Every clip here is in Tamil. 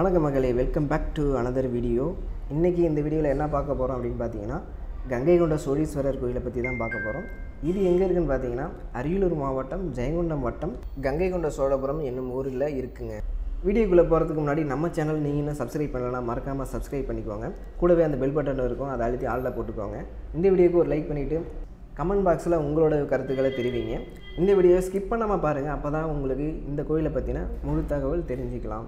வணக்கம் மகளே welcome back to another video இன்றைக்கி இந்த வீடியோவில் என்ன பார்க்க போகிறோம் அப்படின்னு பார்த்தீங்கன்னா கங்கை கொண்ட சோழீஸ்வரர் கோயிலை பற்றி தான் பார்க்க போகிறோம் இது எங்கே இருக்குன்னு பார்த்தீங்கன்னா அரியலூர் மாவட்டம் ஜெயங்கொண்டம் வட்டம் கங்கை கொண்ட சோழபுரம் என்னும் ஊரில் இருக்குங்க வீடியோக்குள்ளே போகிறதுக்கு முன்னாடி நம்ம சேனல் நீங்கள் இன்னும் சப்ஸ்கிரைப் பண்ணலாம் மறக்காமல் சப்ஸ்கிரைப் பண்ணிக்கோங்க கூடவே அந்த பெல் பட்டன் இருக்கும் அதை அழுத்தி ஆளில் போட்டுக்கோங்க இந்த வீடியோக்கு ஒரு லைக் பண்ணிவிட்டு கமெண்ட் பாக்ஸில் உங்களோட கருத்துக்களை தெரிவிங்க இந்த வீடியோவை ஸ்கிப் பண்ணாமல் பாருங்கள் அப்போ தான் உங்களுக்கு இந்த கோயிலை பற்றின முழு தகவல் தெரிஞ்சுக்கலாம்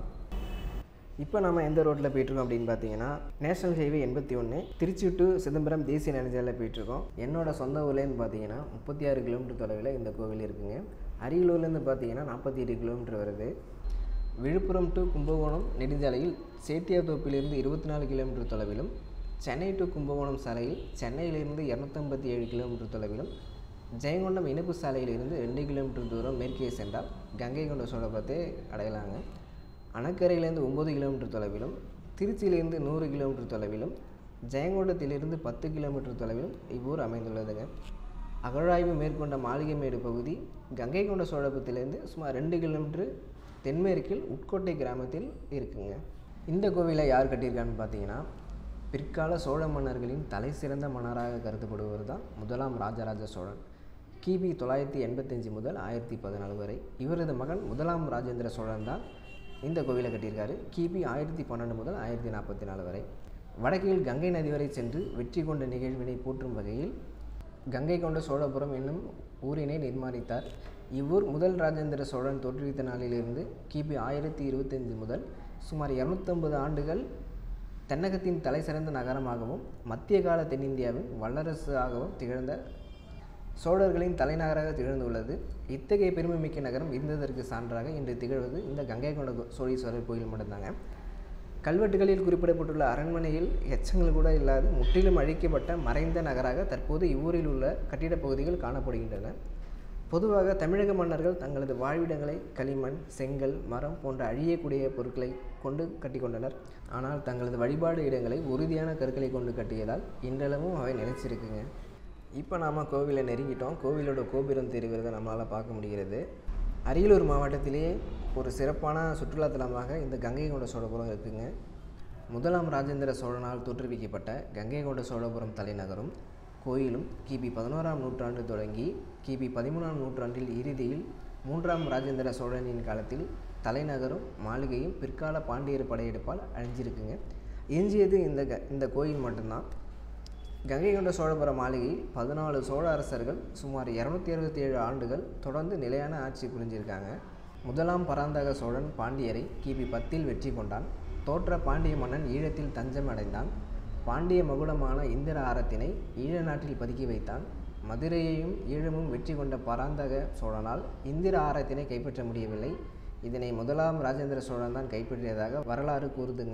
இப்போ நம்ம எந்த ரோட்டில் போயிட்டுருக்கோம் அப்படின்னு பார்த்தீங்கன்னா நேஷனல் ஹைவே எண்பத்தி ஒன்று திருச்சி டு சிதம்பரம் தேசிய நெடுஞ்சாலையில் போயிட்டுருக்கோம் என்னோட சொந்த ஊர்லேருந்து பார்த்தீங்கன்னா முப்பத்தி ஆறு கிலோமீட்டர் தொலைவில் இந்த கோவில் இருக்குங்க அரியலூர்லேருந்து பார்த்தீங்கன்னா நாற்பத்தி எட்டு கிலோமீட்டர் வருது விழுப்புரம் டு கும்பகோணம் நெடுஞ்சாலையில் சேத்தியாத்தோப்பிலிருந்து இருபத்தி நாலு கிலோமீட்டர் தொலைவிலும் சென்னை டு கும்பகோணம் சாலையில் சென்னையிலிருந்து இரநூத்தம்பத்தி ஏழு கிலோமீட்டர் தொலைவிலும் ஜெயங்கொண்டம் இனிப்பு சாலையிலிருந்து ரெண்டு கிலோமீட்டர் தூரம் மேற்கே சென்றால் கங்கை கொண்ட சோழபத்தை அடையலாங்க அணக்கரையிலேருந்து ஒம்பது கிலோமீட்டர் தொலைவிலும் திருச்சியிலிருந்து நூறு கிலோமீட்டர் தொலைவிலும் ஜெயங்கொண்டத்திலிருந்து பத்து கிலோமீட்டர் தொலைவிலும் இவ்வூர் அமைந்துள்ளதுங்க அகழாய்வு மேற்கொண்ட மாளிகைமேடு பகுதி கங்கை கொண்ட சோழபுரத்திலிருந்து சுமார் ரெண்டு கிலோமீட்டர் தென்மேற்கில் உட்கோட்டை கிராமத்தில் இருக்குங்க இந்த கோவிலை யார் கட்டியிருக்கான்னு பார்த்தீங்கன்னா பிற்கால சோழ மன்னர்களின் தலை சிறந்த மன்னராக கருதப்படுவர் தான் முதலாம் ராஜராஜ சோழன் கிபி தொள்ளாயிரத்தி எண்பத்தஞ்சு முதல் ஆயிரத்தி பதினாலு வரை இவரது மகன் முதலாம் ராஜேந்திர சோழன் தான் இந்த கோவிலை கட்டியிருக்காரு கிபி ஆயிரத்தி பன்னெண்டு முதல் ஆயிரத்தி நாற்பத்தி நாலு வரை வடக்கில் கங்கை நதி வரை சென்று வெற்றி கொண்ட நிகழ்வினை போற்றும் வகையில் கங்கை கொண்ட சோழபுரம் என்னும் ஊரினை நிர்மாணித்தார் இவ்வூர் முதல் ராஜேந்திர சோழன் தோற்றுவித்த நாளிலிருந்து கிபி ஆயிரத்தி இருபத்தஞ்சு முதல் சுமார் இரநூத்தம்பது ஆண்டுகள் தென்னகத்தின் தலை சிறந்த நகரமாகவும் மத்திய கால தென்னிந்தியாவின் வல்லரசாகவும் திகழ்ந்த சோழர்களின் தலைநகராக திகழ்ந்துள்ளது இத்தகைய பெருமைமிக்க நகரம் இருந்ததற்கு சான்றாக இன்று திகழ்வது இந்த கங்கை கொண்ட சோழீஸ்வரர் கோயில் மட்டும்தாங்க கல்வெட்டுகளில் குறிப்பிடப்பட்டுள்ள அரண்மனையில் எச்சங்கள் கூட இல்லாது முற்றிலும் அழிக்கப்பட்ட மறைந்த நகராக தற்போது இவ்வூரில் உள்ள கட்டிடப் பகுதிகள் காணப்படுகின்றன பொதுவாக தமிழக மன்னர்கள் தங்களது வாழ்விடங்களை களிமண் செங்கல் மரம் போன்ற அழியக்கூடிய பொருட்களை கொண்டு கட்டிக்கொண்டனர் ஆனால் தங்களது வழிபாடு இடங்களை உறுதியான கற்களை கொண்டு கட்டியதால் இன்றளவும் அவை நிலைச்சிருக்குங்க இப்போ நாம் கோவிலை நெருங்கிட்டோம் கோவிலோட கோபுரம் தெரிகிறத நம்மளால் பார்க்க முடிகிறது அரியலூர் மாவட்டத்திலேயே ஒரு சிறப்பான சுற்றுலாத்தலமாக இந்த கங்கை கொண்ட சோழபுரம் இருக்குங்க முதலாம் ராஜேந்திர சோழனால் தோற்றுவிக்கப்பட்ட கங்கை கொண்ட சோழபுரம் தலைநகரும் கோயிலும் கிபி பதினோராம் நூற்றாண்டு தொடங்கி கிபி பதிமூணாம் நூற்றாண்டில் இறுதியில் மூன்றாம் ராஜேந்திர சோழனின் காலத்தில் தலைநகரும் மாளிகையும் பிற்கால பாண்டியர் படையெடுப்பால் அழிஞ்சிருக்குங்க எஞ்சியது இந்த க இந்த கோயில் மட்டும்தான் கங்கை கொண்ட சோழபுரம் மாளிகையில் பதினாலு சோழ அரசர்கள் சுமார் இரநூத்தி அறுபத்தி ஏழு ஆண்டுகள் தொடர்ந்து நிலையான ஆட்சி புரிஞ்சிருக்காங்க முதலாம் பராந்தக சோழன் பாண்டியரை கிபி பத்தில் வெற்றி கொண்டான் தோற்ற பாண்டிய மன்னன் ஈழத்தில் தஞ்சம் அடைந்தான் பாண்டிய மகுடமான இந்திர ஆரத்தினை ஈழ நாட்டில் பதுக்கி வைத்தான் மதுரையையும் ஈழமும் வெற்றி கொண்ட பராந்தக சோழனால் இந்திர ஆரத்தினை கைப்பற்ற முடியவில்லை இதனை முதலாம் ராஜேந்திர சோழன் தான் கைப்பற்றியதாக வரலாறு கூறுதுங்க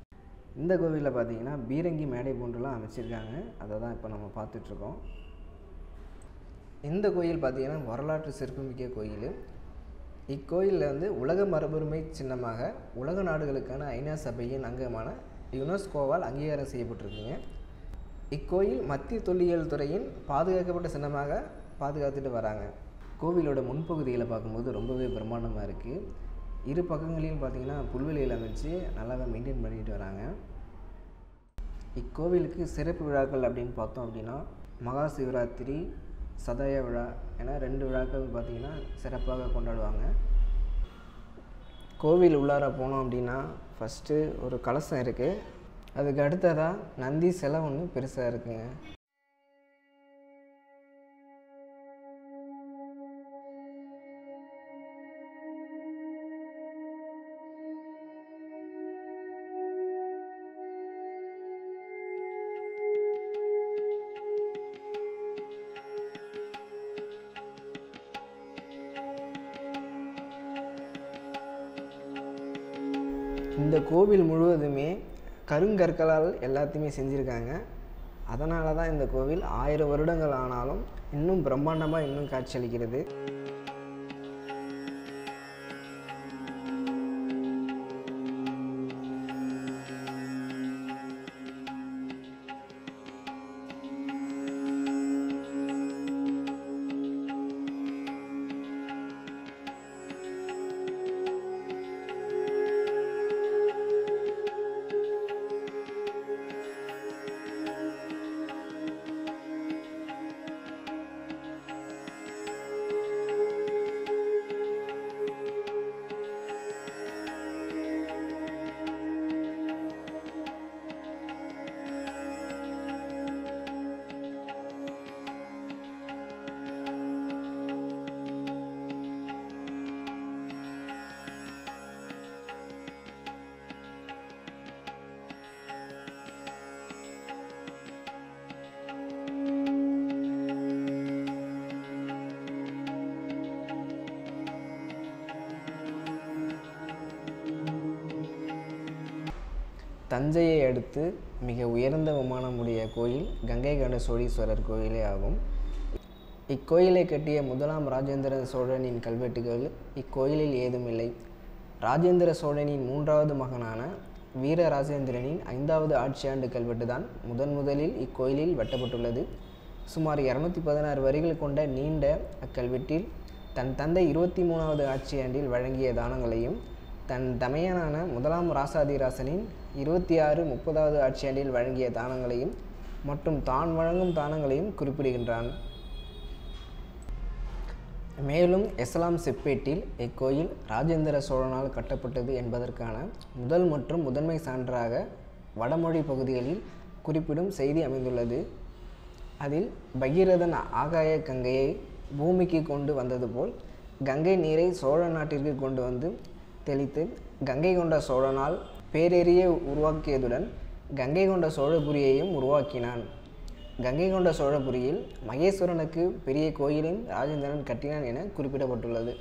இந்த கோவிலில் பார்த்தீங்கன்னா பீரங்கி மேடை போன்றுலாம் அமைச்சிருக்காங்க அதை தான் இப்போ நம்ம பார்த்துட்ருக்கோம் இந்த கோயில் பார்த்தீங்கன்னா வரலாற்று சிறப்புமிக்க கோயில் இக்கோயிலில் வந்து உலக மரபுரிமை சின்னமாக உலக நாடுகளுக்கான ஐநா சபையின் அங்கமான யுனெஸ்கோவால் அங்கீகாரம் செய்யப்பட்டிருக்குங்க இக்கோயில் மத்திய தொல்லியல் துறையின் பாதுகாக்கப்பட்ட சின்னமாக பாதுகாத்துட்டு வராங்க கோவிலோட முன்பகுதிகளை பார்க்கும்போது ரொம்பவே பிரம்மாண்டமாக இருக்குது இரு பக்கங்களையும் பார்த்தீங்கன்னா புல்வெளியில் அமைச்சு நல்லாவே மெயின்டைன் பண்ணிட்டு வராங்க இக்கோவிலுக்கு சிறப்பு விழாக்கள் அப்படின்னு பார்த்தோம் அப்படின்னா மகா சிவராத்திரி சதய விழா என ரெண்டு விழாக்கள் பார்த்திங்கன்னா சிறப்பாக கொண்டாடுவாங்க கோவில் உள்ளார போனோம் அப்படின்னா ஃபஸ்ட்டு ஒரு கலசம் இருக்குது அதுக்கு அடுத்ததாக நந்தி சிலை ஒன்று பெருசாக இருக்குங்க இந்த கோவில் முழுவதுமே கருங்கற்களால் எல்லாத்தையுமே செஞ்சுருக்காங்க அதனால தான் இந்த கோவில் ஆயிரம் வருடங்கள் ஆனாலும் இன்னும் பிரம்மாண்டமாக இன்னும் காட்சியளிக்கிறது தஞ்சையை அடுத்து மிக உயர்ந்த விமானமுடைய கோயில் கங்கை கொண்ட சோழீஸ்வரர் கோயிலே ஆகும் இக்கோயிலை கட்டிய முதலாம் ராஜேந்திர சோழனின் கல்வெட்டுகள் இக்கோயிலில் ஏதும் இல்லை ராஜேந்திர சோழனின் மூன்றாவது மகனான வீரராஜேந்திரனின் ஐந்தாவது ஆட்சியாண்டு கல்வெட்டு தான் முதன் முதலில் இக்கோயிலில் வெட்டப்பட்டுள்ளது சுமார் இரநூத்தி பதினாறு வரிகள் கொண்ட நீண்ட அக்கல்வெட்டில் தன் தந்தை இருபத்தி மூணாவது ஆட்சியாண்டில் வழங்கிய தானங்களையும் தன் தமையனான முதலாம் ராசாதிராசனின் இருபத்தி ஆறு முப்பதாவது ஆட்சியாண்டில் வழங்கிய தானங்களையும் மற்றும் தான் வழங்கும் தானங்களையும் குறிப்பிடுகின்றான் மேலும் எஸ்லாம் செப்பேட்டில் இக்கோயில் ராஜேந்திர சோழனால் கட்டப்பட்டது என்பதற்கான முதல் மற்றும் முதன்மை சான்றாக வடமொழி பகுதிகளில் குறிப்பிடும் செய்தி அமைந்துள்ளது அதில் பகீரதன் ஆகாய கங்கையை பூமிக்கு கொண்டு வந்தது போல் கங்கை நீரை சோழ நாட்டிற்கு கொண்டு வந்து தெளித்து கங்கை கொண்ட சோழனால் பேரெறிய உருவாக்கியதுடன் கங்கை கொண்ட சோழபுரியையும் உருவாக்கினான் கங்கை கொண்ட சோழபுரியில் மகேஸ்வரனுக்கு பெரிய கோயிலையும் ராஜேந்திரன் கட்டினான் என குறிப்பிடப்பட்டுள்ளது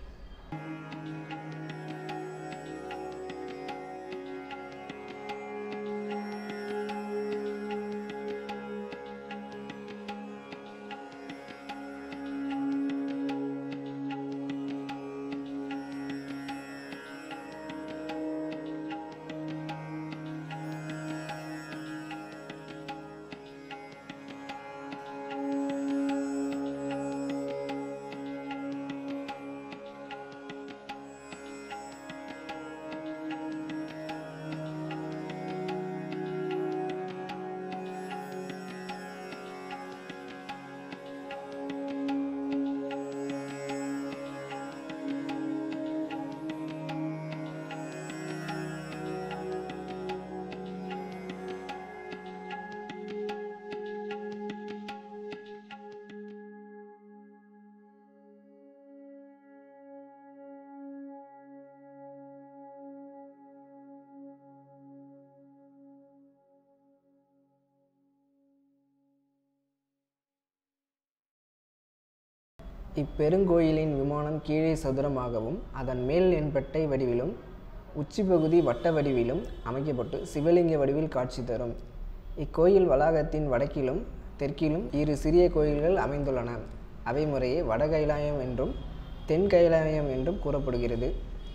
இப்பெருங்கோயிலின் விமானம் கீழே சதுரமாகவும் அதன் மேல் என்பட்டை வடிவிலும் உச்சிப்பகுதி வட்ட வடிவிலும் அமைக்கப்பட்டு சிவலிங்க வடிவில் காட்சி தரும் இக்கோயில் வளாகத்தின் வடக்கிலும் தெற்கிலும் இரு சிறிய கோயில்கள் அமைந்துள்ளன அவை முறையே வட கைலாயம் என்றும் தென் கைலாயம் என்றும் கூறப்படுகிறது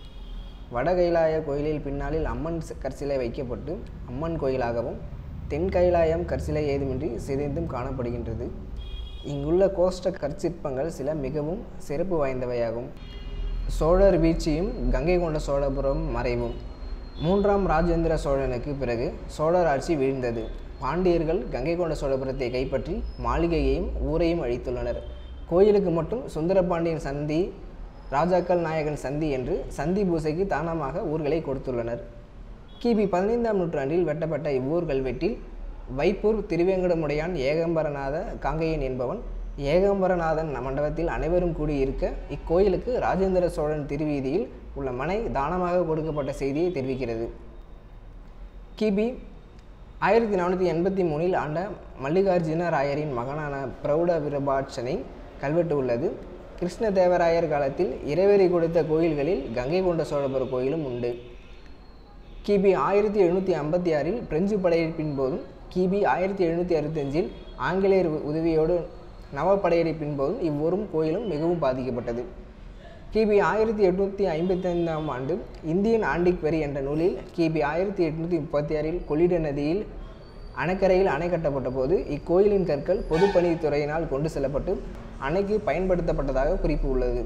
வட கைலாய கோயிலில் பின்னாளில் அம்மன் சி- கற்சிலை வைக்கப்பட்டு அம்மன் கோயிலாகவும் தென் கைலாயம் கற்சிலை ஏதுமின்றி சிதைந்தும் காணப்படுகின்றது இங்குள்ள கோஷ்ட கற்சிற்பங்கள் சில மிகவும் சிறப்பு வாய்ந்தவையாகும் சோழர் வீழ்ச்சியும் கங்கை கொண்ட சோழபுரம் மறைவும் மூன்றாம் ராஜேந்திர சோழனுக்கு பிறகு சோழர் ஆட்சி வீழ்ந்தது பாண்டியர்கள் கங்கை கொண்ட சோழபுரத்தை கைப்பற்றி மாளிகையையும் ஊரையும் அழித்துள்ளனர் கோயிலுக்கு மட்டும் சுந்தரபாண்டியன் சந்தி ராஜாக்கள் நாயகன் சந்தி என்று சந்தி பூசைக்கு தானமாக ஊர்களை கொடுத்துள்ளனர் கிபி பதினைந்தாம் நூற்றாண்டில் வெட்டப்பட்ட இவ்வூர் கல்வெட்டில் வைப்பூர் திருவேங்கடமுடையான் ஏகம்பரநாத காங்கையன் என்பவன் ஏகம்பரநாதன் மண்டபத்தில் அனைவரும் கூடியிருக்க இக்கோயிலுக்கு ராஜேந்திர சோழன் திருவீதியில் உள்ள மனை தானமாக கொடுக்கப்பட்ட செய்தியை தெரிவிக்கிறது கிபி ஆயிரத்தி நானூற்றி எண்பத்தி மூணில் ஆண்ட மல்லிகார்ஜுன ராயரின் மகனான பிரௌட விருபாட்சனை கல்வெட்டு உள்ளது கிருஷ்ணதேவராயர் காலத்தில் இறைவரி கொடுத்த கோயில்களில் கங்கை கொண்ட சோழபுர கோயிலும் உண்டு கிபி ஆயிரத்தி எழுநூற்றி ஐம்பத்தி ஆறில் பிரெஞ்சு படையெடுப்பின் போதும் கிபி ஆயிரத்தி எழுநூற்றி அறுபத்தஞ்சில் ஆங்கிலேயர் உ- உதவியோடு நவப்படையெடுப்பின் போதும் இவ்வொரும் கோயிலும் மிகவும் பாதிக்கப்பட்டது கிபி ஆயிரத்தி எட்நூற்றி ஐம்பத்தைந்தாம் ஆண்டு இந்தியன் ஆண்டிக் வெரி என்ற நூலில் கிபி ஆயிரத்தி எட்நூற்றி முப்பத்தி ஆறில் கொள்ளிட நதியில் அணைக்கரையில் அணை கட்டப்பட்ட போது இக்கோயிலின் கற்கள் பொதுப்பணித்துறையினால் கொண்டு செல்லப்பட்டு அணைக்கு பயன்படுத்தப்பட்டதாக குறிப்பு உள்ளது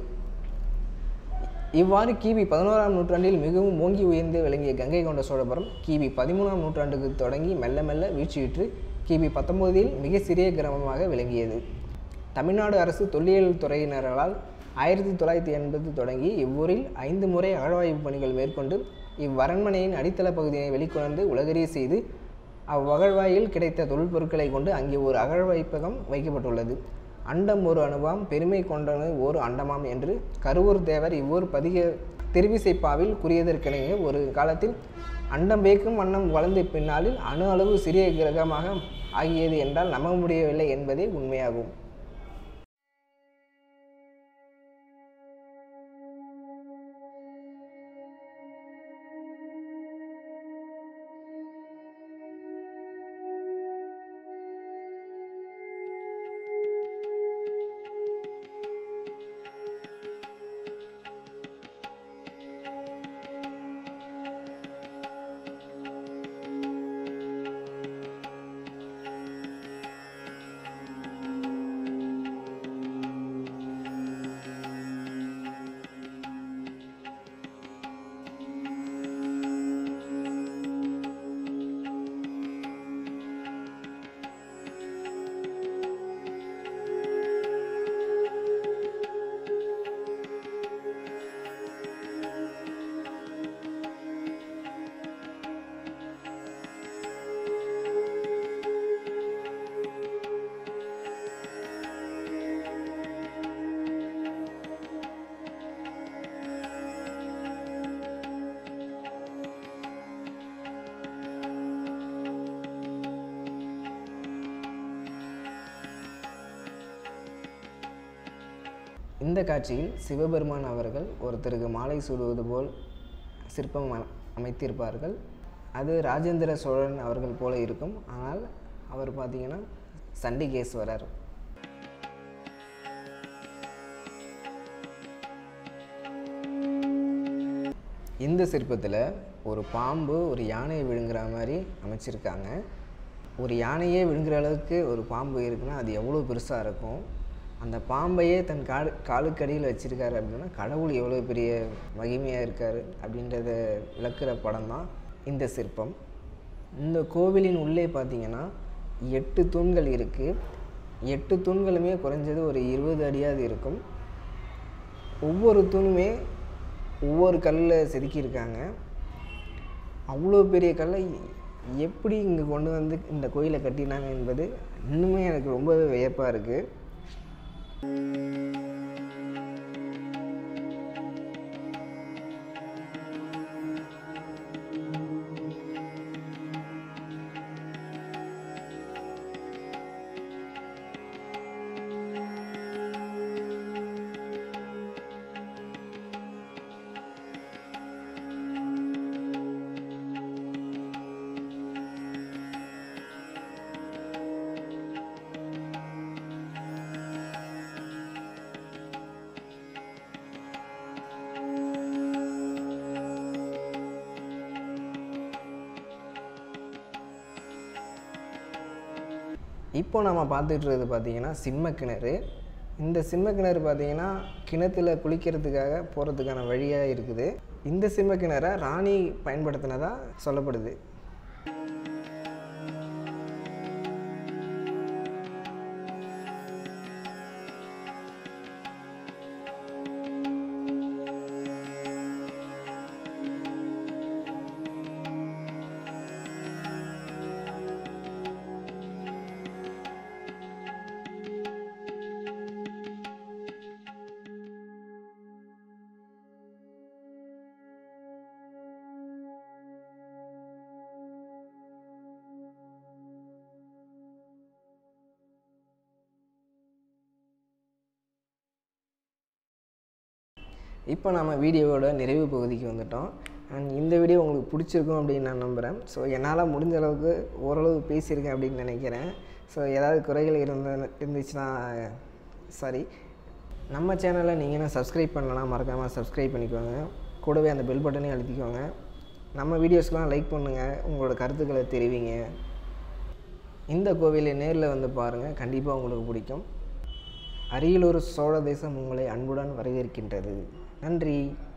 இவ்வாறு கிபி பதினோராம் நூற்றாண்டில் மிகவும் ஓங்கி உயர்ந்து விளங்கிய கங்கை கொண்ட சோழபுரம் கிபி பதிமூணாம் நூற்றாண்டுக்கு தொடங்கி மெல்ல மெல்ல வீழ்ச்சியுற்று கிபி பத்தொன்பதில் மிக சிறிய கிராமமாக விளங்கியது தமிழ்நாடு அரசு தொல்லியல் துறையினரால் ஆயிரத்தி தொள்ளாயிரத்தி எண்பது தொடங்கி இவ்வூரில் ஐந்து முறை அகழ்வாய்வு பணிகள் மேற்கொண்டு இவ்வரண்மனையின் அடித்தள பகுதியை வெளிக்கொணர்ந்து உலகறிய செய்து அவ்வகழ்வாயில் கிடைத்த தொல்பொருட்களை கொண்டு அங்கே ஒரு அகழ்வைப்பகம் வைக்கப்பட்டுள்ளது அண்டம் ஒரு அணுவாம் பெருமை கொண்டனு ஓர் அண்டமாம் என்று கருவூர் தேவர் இவ்வூர் பதிக திருவிசைப்பாவில் கூறியதற்கிணங்க ஒரு காலத்தில் அண்டம் வேக்கும் வண்ணம் வளர்ந்த பின்னாளில் அணு அளவு சிறிய கிரகமாக ஆகியது என்றால் நம்ப முடியவில்லை என்பதே உண்மையாகும் இந்த காட்சியில் சிவபெருமான் அவர்கள் ஒருத்தருக்கு மாலை சூடுவது போல் சிற்பம் அ- அமைத்திருப்பார்கள் அது ராஜேந்திர சோழன் அவர்கள் போல இருக்கும் ஆனால் அவர் பார்த்தீங்கன்னா சண்டிகேஸ்வரர் இந்த சிற்பத்தில் ஒரு பாம்பு ஒரு யானையை விழுங்குற மாதிரி அமைச்சிருக்காங்க ஒரு யானையே விழுங்குற அளவுக்கு ஒரு பாம்பு இருக்குன்னா அது எவ்வளோ பெருசாக இருக்கும் அந்த பாம்பையே தன் காலு காலுக்கடியில் வச்சிருக்காரு அப்படின்னா கடவுள் எவ்வளோ பெரிய மகிமையாக இருக்கார் அப்படின்றத விளக்குற படம் தான் இந்த சிற்பம் இந்த கோவிலின் உள்ளே பார்த்தீங்கன்னா எட்டு தூண்கள் இருக்குது எட்டு தூண்களுமே குறைஞ்சது ஒரு இருபது அடியாவது இருக்கும் ஒவ்வொரு தூணுமே ஒவ்வொரு கல்லில் செதுக்கியிருக்காங்க அவ்வளோ பெரிய கல்லை எப்படி இங்கே கொண்டு வந்து இந்த கோயிலை கட்டினாங்க என்பது இன்னுமே எனக்கு ரொம்பவே வியப்பாக இருக்குது இப்போ நம்ம பார்த்துட்டு இருக்கிறது பார்த்தீங்கன்னா சிம்ம கிணறு இந்த சிம்ம கிணறு பார்த்தீங்கன்னா கிணத்துல குளிக்கிறதுக்காக போகிறதுக்கான வழியாக இருக்குது இந்த சிம்ம கிணறை ராணி பயன்படுத்தினதா சொல்லப்படுது இப்போ நம்ம வீடியோவோட நிறைவு பகுதிக்கு வந்துட்டோம் அண்ட் இந்த வீடியோ உங்களுக்கு பிடிச்சிருக்கும் அப்படின்னு நான் நம்புகிறேன் ஸோ என்னால் முடிஞ்ச அளவுக்கு ஓரளவு பேசியிருக்கேன் அப்படின்னு நினைக்கிறேன் ஸோ ஏதாவது குறைகள் இருந்த இருந்துச்சுன்னா சாரி நம்ம சேனலை நீங்கள் என்ன சப்ஸ்கிரைப் பண்ணலன்னா மறக்காமல் சப்ஸ்கிரைப் பண்ணிக்கோங்க கூடவே அந்த பெல் பட்டனையும் அழுத்திக்கோங்க நம்ம வீடியோஸ்க்கெலாம் லைக் பண்ணுங்கள் உங்களோட கருத்துக்களை தெரிவிங்க இந்த கோவிலை நேரில் வந்து பாருங்கள் கண்டிப்பாக உங்களுக்கு பிடிக்கும் அரியலூர் சோழ தேசம் உங்களை அன்புடன் வரவேற்கின்றது நன்றி